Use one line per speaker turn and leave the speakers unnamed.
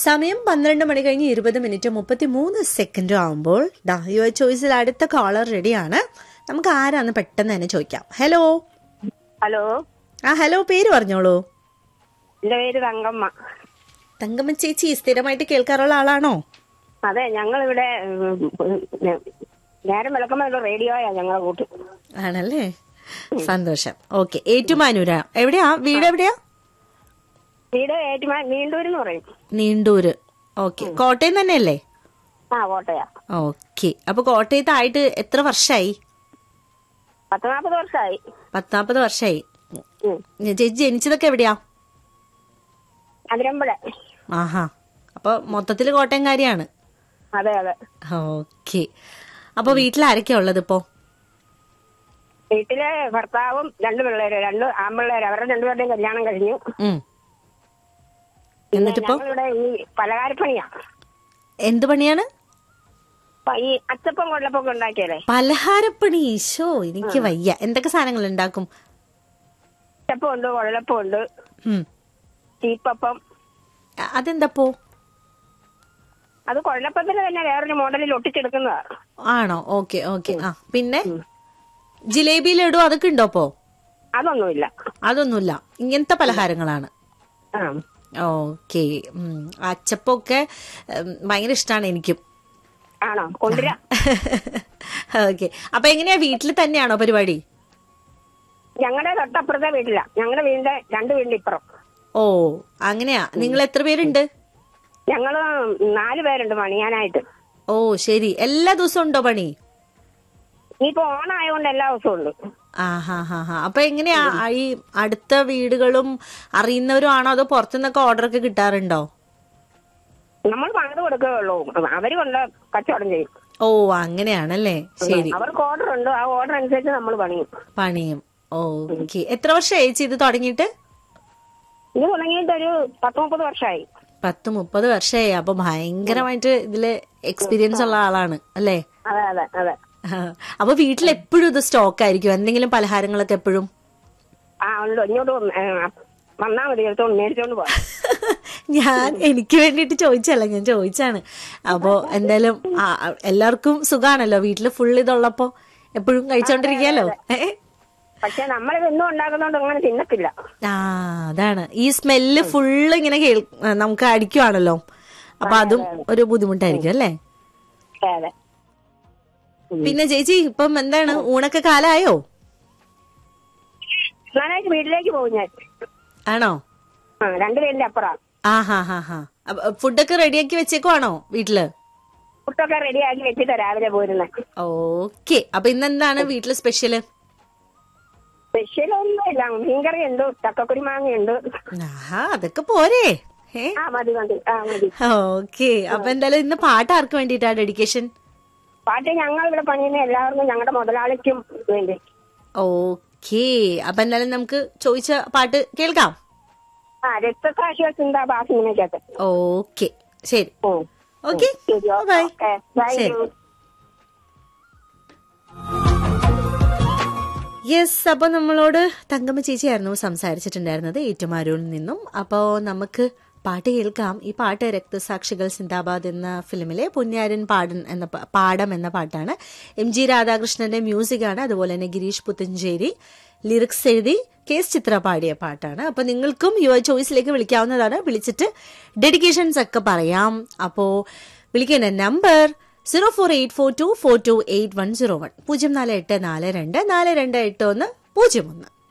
സമയം പന്ത്രണ്ട് മണി കഴിഞ്ഞ് ഇരുപത് മിനിറ്റ് മുപ്പത്തി മൂന്ന് സെക്കൻഡും ആകുമ്പോൾ ദാ യുവർ ചോയ്സിൽ അടുത്ത കോളർ റെഡിയാണ് നമുക്ക് ആരാന്ന് പെട്ടെന്ന് തന്നെ ചോദിക്കാം ഹലോ
ഹലോ
ആ ഹലോ പേര് പറഞ്ഞോളൂ
എന്റെ പേര് തങ്കമ്മ
തങ്കമ്മ ചേച്ചി സ്ഥിരമായിട്ട് കേൾക്കാറുള്ള ആളാണോ
അതെ ഞങ്ങളിവിടെ ഉം, ഉം, നേരം വിളക്കുമ്പോൾ റേഡിയോയാ ഞങ്ങളെ കൂട്ട്
ആണല്ലേ സന്തോഷം ഓക്കെ ഏറ്റുമാനൂരാ എവിടെയാ വീട് എവിടെയാ
വീട് ഏറ്റുമാ നീണ്ടൂരെന്ന് പറയും
നീണ്ടൂര് ഓക്കെ കോട്ടയം തന്നെയല്ലേ
ആ കോട്ടയാ
ഓക്കെ അപ്പൊ കോട്ടയത്തായിട്ട് എത്ര വർഷമായി
പത്ത് നാൽപ്പത് വർഷമായി
പത്താപ്പത് വർഷമായി
ഉം.
ചേച്ചി ജനിച്ചതൊക്കെ എവിടെയാ
അതിരമ്പഴ
ആഹാ അപ്പൊ മൊത്തത്തില് കോട്ടയംകാരിയാണ്
അതെ അതെ
ഓക്കെ അപ്പൊ വീട്ടിൽ ആരൊക്കെയാ ഉള്ളത് ഇപ്പോ
വീട്ടിലെ ഭർത്താവും രണ്ട് പിള്ളേര് രണ്ട് ആൺപിള്ളേര് അവരുടെ രണ്ടുപേരുടെയും കല്യാണം കഴിഞ്ഞു
ഉം. എന്നിട്ടിപ്പോ
ഞങ്ങളിവിടെ ഈ പലഹാരപ്പണിയാ
എന്ത് പണിയാണ്
അപ്പൊ ഈ അച്ചപ്പം കൊള്ളപ്പൊക്കെ ഉണ്ടാക്കിയല്ലേ
പലഹാരപ്പണി ഈശോ എനിക്ക് വയ്യ എന്തൊക്കെ സാധനങ്ങൾ ഉണ്ടാക്കും
അച്ചപ്പം ഉണ്ട് കൊഴലപ്പം ഉണ്ട്
ഉം.
ചീപ്പപ്പം
അ- അതെന്താപ്പോ
അത് കൊഴലപ്പത്തിന് തന്നെ വേറൊരു മോഡലിൽ ഒട്ടിച്ചെടുക്കുന്നതാ
ആണോ ഓക്കെ ഓക്കെ ആ പിന്നെ ജിലേബി ലഡു അതൊക്കെ ഉണ്ടോ അപ്പോ
അതൊന്നുമില്ല
അതൊന്നുമില്ല ഇങ്ങനത്തെ പലഹാരങ്ങളാണ്
ആ
ഓക്കെ അച്ചപ്പൊക്കെ ഉം, ഭയങ്കര ഇഷ്ടമാണ് എനിക്കും
ആണോ കൊണ്ടുവരാ
ഓക്കെ അപ്പൊ എങ്ങനെയാ വീട്ടിൽ തന്നെയാണോ പരിപാടി
ഞങ്ങളുടെ തൊട്ടപ്പുറത്തെ വീട്ടിലാ ഞങ്ങളുടെ വീടിന്റെ രണ്ട് വീടിന്റെ ഇപ്പുറം
ഓ അങ്ങനെയാ നിങ്ങൾ എത്ര പേരുണ്ട്
ഞങ്ങള് നാല് പേരുണ്ട് പണിയാനായിട്ട്
ഓ ശരി എല്ലാ ദിവസവും ഉണ്ടോ പണി
ഇനിയിപ്പോ ഓണായതുകൊണ്ട് എല്ലാ ദിവസവും ഉണ്ട്
ആ ഹാ ഹാ ഹാ അപ്പൊ എങ്ങനെയാ ഈ അടുത്ത വീടുകളും അറിയുന്നവരും ആണോ അതോ പുറത്തുനിന്നൊക്കെ ഓർഡർ ഒക്കെ കിട്ടാറുണ്ടോ
നമ്മൾ പണിത് കൊടുക്കുകയുള്ളൂ അവര് കൊണ്ട് കച്ചവടം ചെയ്യും
ഓ അങ്ങനെയാണല്ലേ ശരി
അവർക്ക് ഓർഡർ ഉണ്ട് ആ ഓർഡർ അനുസരിച്ച് നമ്മൾ പണിയും
പണിയും ഓക്കെ എത്ര വർഷമായി ചേച്ചി ഇത് തുടങ്ങിയിട്ട്
ഇത് തുടങ്ങിയിട്ട് ഒരു പത്ത് മുപ്പത് വർഷമായി
പത്ത് മുപ്പത് വർഷമായി അപ്പൊ ഭയങ്കരമായിട്ട് ഇതില് എക്സ്പീരിയൻസ് ഉള്ള ആളാണ് അല്ലേ
അതെ അതെ അതെ
അപ്പൊ വീട്ടിൽ എപ്പോഴും ഇത് സ്റ്റോക്ക് ആയിരിക്കും എന്തെങ്കിലും പലഹാരങ്ങളൊക്കെ എപ്പോഴും
ആ ഉണ്ട് ഇങ്ങോട്ട് വന്ന്, ഏ, വന്നാ മതി എടുത്തോണ്ട് മേടിച്ചോണ്ട് പോവാം
ഞാൻ എനിക്ക് വേണ്ടിട്ട് ചോദിച്ചല്ല ഞാൻ ചോദിച്ചാണ് അപ്പോ എന്തായാലും ആ, എല്ലാവർക്കും സുഖാണല്ലോ വീട്ടില് ഫുൾ ഇതുള്ളപ്പോ എപ്പോഴും കഴിച്ചോണ്ടിരിക്കാലോ ഏ?
പക്ഷെ നമ്മളിത് എന്നും ഉണ്ടാക്കുന്നോണ്ട് അങ്ങനെ തിന്നത്തില്ല
ആ അതാണ് ഈ സ്മെല്ല് ഫുള്ള് ഇങ്ങനെ കേൾ നമുക്ക് അടിക്കുവാണല്ലോ അപ്പൊ അതും ഒരു ബുദ്ധിമുട്ടായിരിക്കും അല്ലേ
അതെ അതെ
പിന്നെ ചേച്ചി ഇപ്പം എന്താണ് ഊണൊക്കെ കാലായോ
ഞാനായിട്ട് വീട്ടിലേക്ക് പോകും ഞാൻ
ആണോ
ആ രണ്ട് വീടിന്റെ അപ്പുറം
ആ ഹാ ഹാ ഹാ ഫുഡൊക്കെ റെഡിയാക്കി വെച്ചേക്കുവാണോ വീട്ടില്
ഫുഡൊക്കെ റെഡിയാക്കി വെച്ചിട്ട് രാവിലെ പോരുന്നത്
ഓക്കെ അപ്പൊ ഇന്നെന്താണ് വീട്ടില് സ്പെഷ്യല്
സ്പെഷ്യൽ ഒന്നുമില്ല മീൻകറി ഉണ്ട് ചക്കക്കുരി മാങ്ങയുണ്ട്
ആഹാ അതൊക്കെ പോരെ ഏ
ആ മതി മതി ആ മതി
ഓക്കെ അപ്പൊ എന്തായാലും ഇന്ന് പാട്ട് ആർക്ക് വേണ്ടിയിട്ടാ ഡെഡിക്കേഷൻ
പാട്ട് ഞങ്ങൾ ഇവിടെ പണിയുന്ന എല്ലാവർക്കും ഞങ്ങളുടെ മുതലാളിക്കും വേണ്ടി
ഓക്കെ അപ്പൊ എന്തായാലും നമുക്ക് ചോദിച്ച പാട്ട് കേൾക്കാം
ആ രക്തസാക്ഷികൾ ചിന്താ സിനിമയ്ക്കകത്ത്
ഓക്കെ ശരി
ഓ
ഓക്കെ
ശരി
ബൈ
ഓക്കെ താങ്ക്
ശരി
യു
യെസ് അപ്പോൾ നമ്മളോട് തങ്കമ്മ ചേച്ചിയായിരുന്നു സംസാരിച്ചിട്ടുണ്ടായിരുന്നത് ഏറ്റുമാരൂരിൽ നിന്നും അപ്പോൾ നമുക്ക് പാട്ട് കേൾക്കാം ഈ പാട്ട് രക്തസാക്ഷികൾ സിന്ദാബാദ് എന്ന ഫിലിമിലെ പൊന്യാരൻ പാടൻ എന്ന പ- പാടം എന്ന പാട്ടാണ് എം ജി രാധാകൃഷ്ണന്റെ മ്യൂസിക്കാണ് അതുപോലെ തന്നെ ഗിരീഷ് പുത്തഞ്ചേരി ലിറിക്സ് എഴുതി കേസ് ചിത്ര പാടിയ പാട്ടാണ് അപ്പോൾ നിങ്ങൾക്കും യുവർ ചോയ്സിലേക്ക് വിളിക്കാവുന്നതാണ് വിളിച്ചിട്ട് ഡെഡിക്കേഷൻസ് ഒക്കെ പറയാം അപ്പോൾ വിളിക്കേണ്ട number zero four eight four two four two eight one zero one പൂജ്യം നാല് എട്ട് നാല് രണ്ട് നാല് രണ്ട് എട്ട് ഒന്ന് പൂജ്യം ഒന്ന്